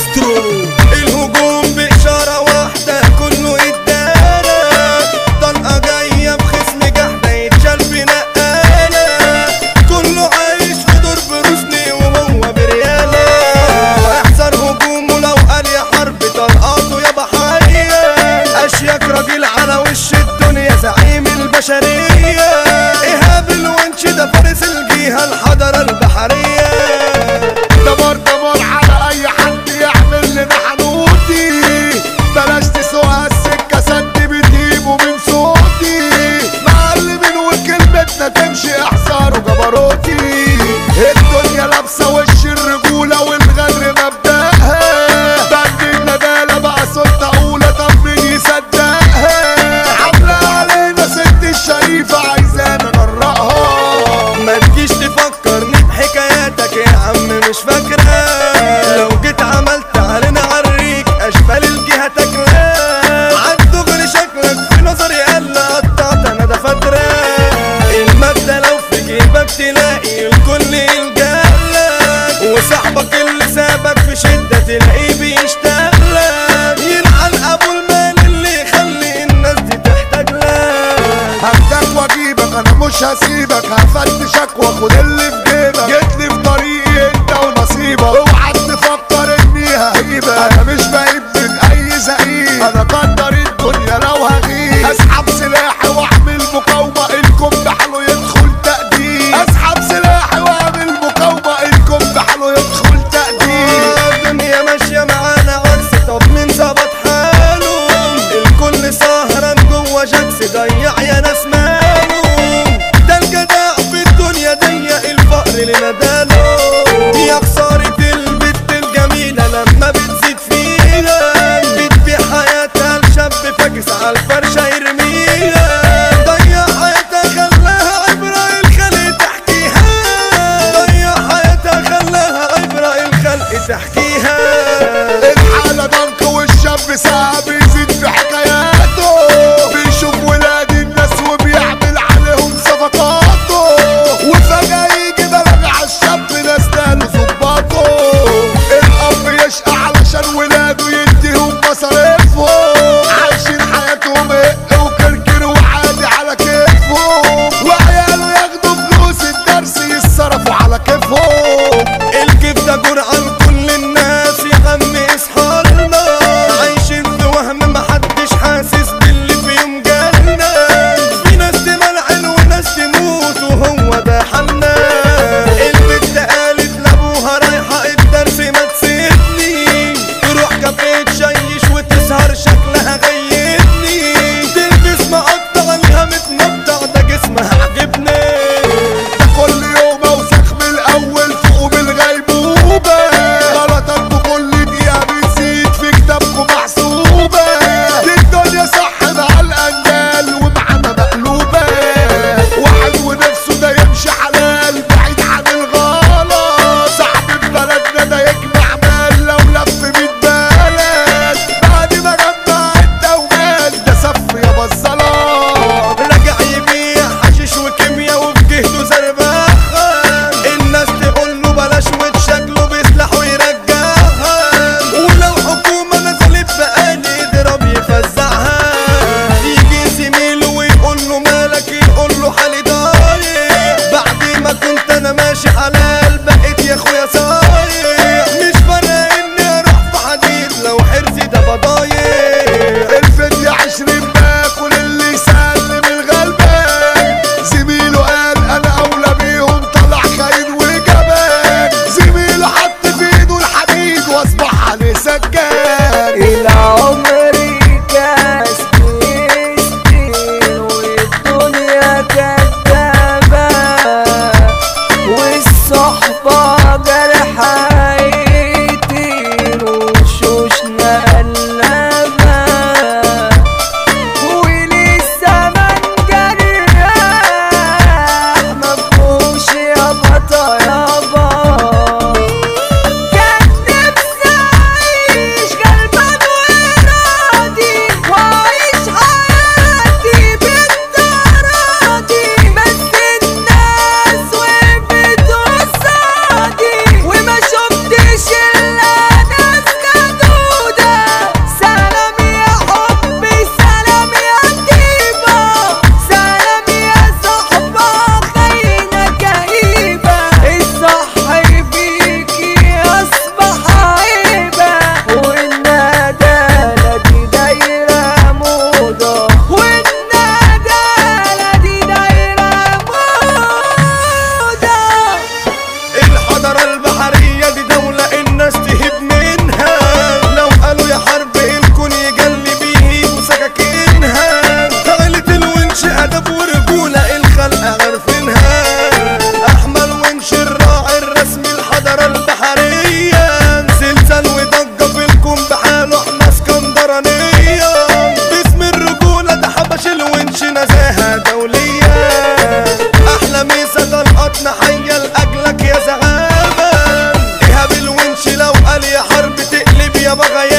مايسترو الهجوم بإشارة واحدة كله اتدارى طلقة جاية بخصم جحدة يتشال بنقالة كله عايش في دور بروسلي وهو بريالة احذر هجومه لو قال يا حرب طلقاته يا بحرية اشياك راجل على وش الدنيا زعيم البشرية ايهاب الونش ده فارس الجيهة الحضارة البحرية دمار دمار على اي حد يعمل لنا حنوتي بلاش تسوق السكه سد بتجيبه من صوتي معلمين وكلمتنا تمشي احذار وجبروتي الدنيا لابسه وش الرجوله والغدر مبدأها بند الندالة بقى سلطة أولى طب مين يصدقها عاملة علينا ست الشريفة عايزانا نرقها ما تجيش تفكرني بحكاياتك يا عم مش فاكرة لو جيت عملت علينا عريك اشبال الجهة تاكلة عالدغري شكلك في نظري قال قطعت انا ده فترة المادة لو في جيبك تلاقي الكل يلجألك وصاحبك اللي سابك في شدة تلاقيه بيشتغلك يلعن ابو المال اللي يخلي الناس دي تحتاج لك هاخدك واجيبك انا مش هسيبك هفتشك واخد اللي في جيبك جيت لي في طريقي انت ونصيبك اوعى تفكر اني ههيبك انا مش بعيد من اي زعيم انا قدر الدنيا لو هغيب اسحب سلاحي واعمل مقاومه الكم بحاله يدخل تقديم اسحب سلاحي واعمل مقاومه الكم بحاله يدخل تقديم الدنيا ماشية معانا عكس طب مين ظبط حاله الكل سهران جوه جاكس ضيع يا ناس ماله ده الجدع في الدنيا ضيق الفقر لنداله يا خسارة البت الجميلة لما بتزيد فيها بتبيع حياتها لشاب فاكس على الفرشة يرميها ضيع حياتها خلاها عبرة الخلق تحكيها ضيع حياتها خلاها عبرة الخلق تحكيها الحالة ضنك والشاب ساعة بيزيد في حكاياته بيشوف ولاد الناس وبيعمل عليهم صفقاته وفجأة يجي بلد على الشاب ناس تاني ظباطه الأب يشقى علشان ولاده يديهم مصاريفهم عايشين حياتهم هق وكركر وعادي على كيفهم وعياله ياخدوا فلوس الدرس يتصرفوا على كيفهم الكيف ده جرعة لكل الناس يا عم اصحى لنا عايشين في وهم محدش حاسس باللي في يوم جالنا في ناس تملعن وناس تموت وهو ده حالنا البت قالت لابوها رايحة الدرس ما تسيبني تروح كافيه تشيش وتسهر شكلها غيبني تلبس مقطع ليها متنطع ده جسمها عجبني ده كل يوم اوسخ من الاول فوق بالغيبوبه غلطاتكم كل دقيقه بتزيد في كتابكم محسوبه دي الدنيا صح مع الانجال ومعانا مقلوبه واحد ونفسه ده يمشي حلال بعيد عن الغلط صاحب بلدنا ده يجمع مال لو لف ميت بلد بعد ما جمع انت ومال ده سف يا بصلات رجع يبيع حشيش وكيميا وفي جهده زرباحة الناس تقول له بلاش وتشكله بيسلح ويرجعها ولو حكومة نزلت بقالي يضرب يفزعها يجي زميله ويقول له مالك يقول له حالي ضايع بعد ما كنت انا ماشي حلال بقيت يا اخويا صايع مش فارقة اني اروح في حديد لو حرزي ده بضايع الفدية عشرين باكل اللي يسلم الغلبان زميله قال انا اولى بيهم طلع خاين وجبان زميله حط في ايده الحديد واصبح عليه سجان العمر كاس بيستين والدنيا كدابة والصحبة جرحى يتين وشوشنا قلبة وللزمن جرح مفهوش يابا يابا كان نفسي أعيش يابا غير